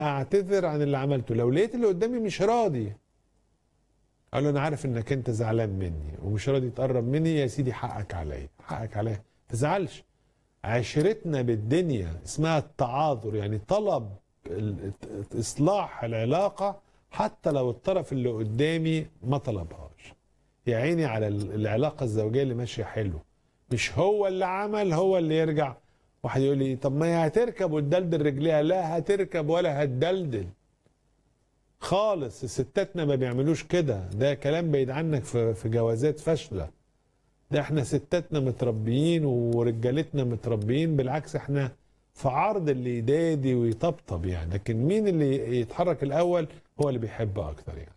اعتذر عن اللي عملته لو لقيت اللي قدامي مش راضي اقول له انا عارف انك انت زعلان مني ومش راضي تقرب مني يا سيدي حقك عليا حقك عليا ما تزعلش عشرتنا بالدنيا اسمها التعاذر يعني طلب ال- اصلاح العلاقه حتى لو الطرف اللي قدامي ما طلبهاش يا عيني على ال- العلاقه الزوجيه اللي ماشيه حلو مش هو اللي عمل هو اللي يرجع واحد يقول لي طب ما هي هتركب وتدلدل رجليها لا هتركب ولا هتدلدل خالص ستاتنا ما بيعملوش كده ده كلام بعيد عنك في في جوازات فاشله ده احنا ستاتنا متربيين ورجالتنا متربيين بالعكس احنا في عرض اللي يدادي ويطبطب يعني لكن مين اللي يتحرك الاول هو اللي بيحب اكتر يعني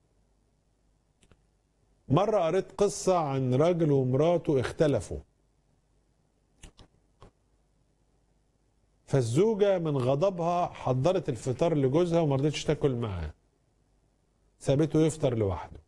مرة قريت قصة عن راجل ومراته اختلفوا فالزوجة من غضبها حضرت الفطار لجوزها وما رضتش تاكل معاه سابته يفطر لوحده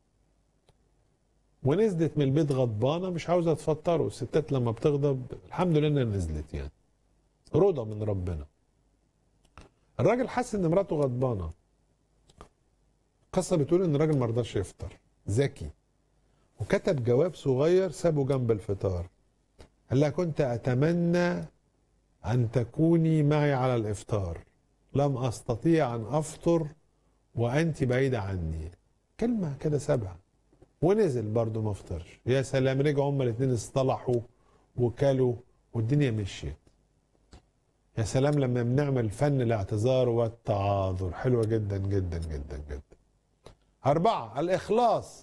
ونزلت من البيت غضبانة مش عاوزة تفطره الستات لما بتغضب الحمد لله انها نزلت يعني رضا من ربنا الراجل حس ان مراته غضبانة القصة بتقول ان الراجل ما رضاش يفطر ذكي وكتب جواب صغير سابه جنب الفطار قال لها كنت اتمنى ان تكوني معي على الافطار لم استطيع ان افطر وانت بعيده عني كلمه كده سابها ونزل برضه ما فطرش يا سلام رجعوا هما الاثنين اصطلحوا وكلوا والدنيا مشيت يا سلام لما بنعمل فن الاعتذار والتعاذر حلوه جدا جدا جدا جدا أربعة الإخلاص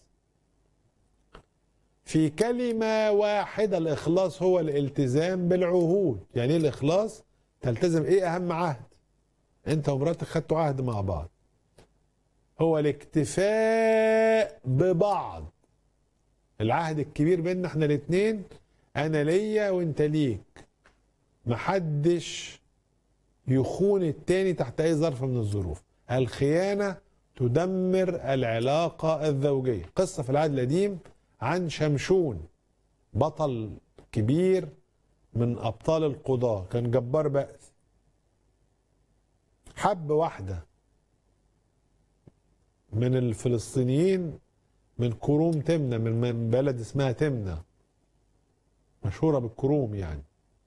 في كلمة واحدة الإخلاص هو الالتزام بالعهود يعني إيه الإخلاص تلتزم إيه أهم عهد أنت ومراتك خدتوا عهد مع بعض هو الاكتفاء ببعض العهد الكبير بيننا احنا الاتنين انا ليا وانت ليك محدش يخون التاني تحت اي ظرف من الظروف الخيانة تدمر العلاقة الزوجية قصة في العهد القديم عن شمشون بطل كبير من ابطال القضاة كان جبار بأس حب واحدة من الفلسطينيين من كروم تمنة من- من بلد اسمها تمنة مشهورة بالكروم يعني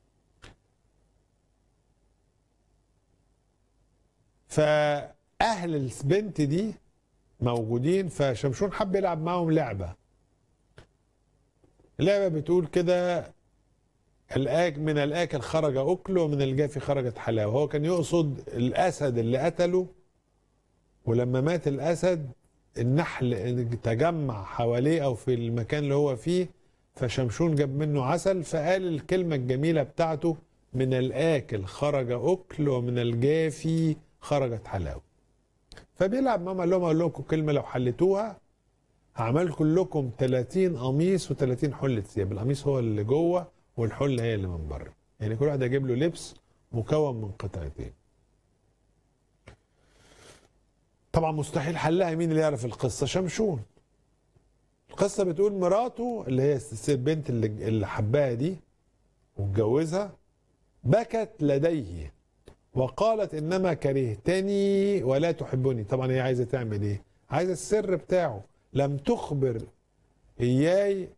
فأهل البنت دي موجودين فشمشون حب يلعب معاهم لعبة اللعبة بتقول كده الآك من الآكل خرج أكل ومن الجافي خرجت حلاوة هو كان يقصد الأسد اللي قتله ولما مات الأسد النحل تجمع حواليه أو في المكان اللي هو فيه فشمشون جاب منه عسل فقال الكلمة الجميلة بتاعته من الآكل خرج أكل ومن الجافي خرجت حلاوة فبيلعب معاهم قال لهم أقول لكم كلمة لو حلتوها هعمل كلكم 30 قميص و30 حلة ثياب القميص هو اللي جوه والحلة هي اللي من بره يعني كل واحد هيجيب له لبس مكون من قطعتين طبعا مستحيل حلها مين اللي يعرف القصة شمشون القصة بتقول مراته اللي هي الس- البنت اللي اللي حباها دي واتجوزها بكت لديه وقالت انما كرهتني ولا تحبني طبعا هي عايزه تعمل ايه عايزه السر بتاعه لم تخبر اياي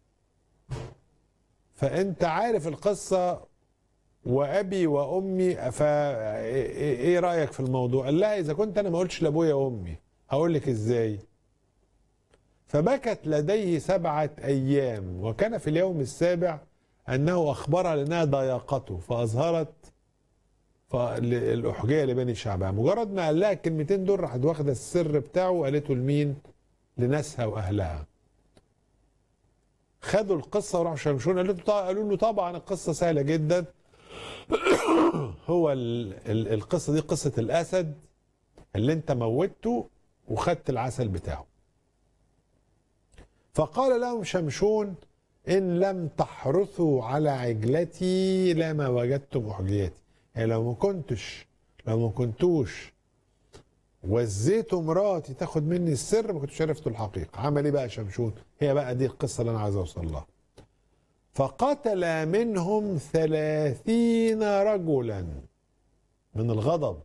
فانت عارف القصه وابي وامي فا ايه إيه رايك في الموضوع قال لها اذا كنت انا ما قلتش لابويا وامي هقول لك ازاي فبكت لديه سبعة أيام وكان في اليوم السابع أنه أخبرها لأنها ضايقته فأظهرت الأحجية لبني شعبها مجرد ما قال لها الكلمتين دول راحت واخدة السر بتاعه وقالته لمين لناسها وأهلها خدوا القصة وراحوا شمشون قالوا له قالوا له طبعا القصة سهلة جدا هو ال ال القصة دي قصة الأسد اللي أنت موتته وخدت العسل بتاعه فقال لهم شمشون إن لم تحرثوا على عجلتي لما وجدتم أحجيتي يعني لو ما كنتش لو ما كنتوش وزيتوا مراتي تاخد مني السر ما كنتش عرفتوا الحقيقة عمل ايه بقى شمشون هي بقى دي القصة اللي أنا عايز أوصل لها فقتل منهم ثلاثين رجلا من الغضب